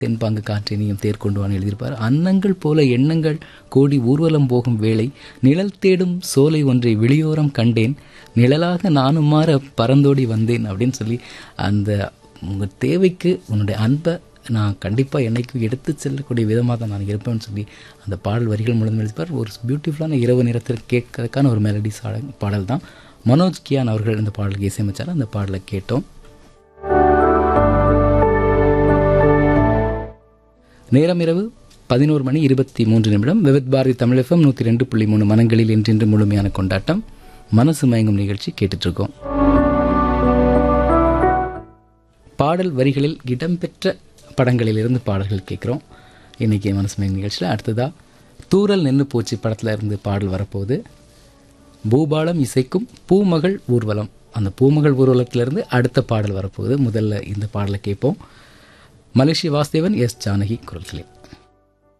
தென்பாங்கு காற்றினியும் தேர்கொண்டுவான் எழுதியிருப்பார் அன்னங்கள் போல எண்ணங்கள் கோடி ஊர்வலம் போகும் வேளை நிழல் தேடும் சோலை ஒன்றை வெளியோரம் கண்டேன் நிழலாக நானும் மாற பறந்தோடி வந்தேன் அப்படின்னு சொல்லி அந்த உங்கள் தேவைக்கு உன்னுடைய அன்பை நான் கண்டிப்பாக என்னைக்கும் எடுத்து செல்லக்கூடிய விதமாக தான் நான் இருப்பேன்னு சொல்லி அந்த பாடல் வரிகள் மூலம் எழுதிப்பார் ஒரு பியூட்டிஃபுல்லான இரவு நேரத்தில் கேட்கறதுக்கான ஒரு மெலடி பாடல் தான் மனோஜ் கியான் அவர்கள் இந்த பாடலுக்கு இசையமைச்சார் அந்த பாடலை கேட்டோம் நேரம் இரவு பதினோரு மணி இருபத்தி மூன்று நிமிடம் விவித் பாரதி தமிழகம் நூற்றி ரெண்டு புள்ளி மூணு மனங்களில் என்றென்று முழுமையான கொண்டாட்டம் மனசு மயங்கும் நிகழ்ச்சி கேட்டுட்ருக்கோம் பாடல் வரிகளில் இடம்பெற்ற படங்களிலிருந்து பாடல்கள் கேட்குறோம் இன்றைக்கி மனசு மயங்கும் நிகழ்ச்சியில் அடுத்ததாக தூரல் நின்று போச்சு படத்தில் இருந்து பாடல் வரப்போகுது பூபாலம் இசைக்கும் பூமகள் ஊர்வலம் அந்த பூமகள் ஊர்வலத்திலிருந்து அடுத்த பாடல் வரப்போகுது முதல்ல இந்த பாடலை கேட்போம் மலேசிய வாசுதேவன் எஸ் ஜானகி குரல்களே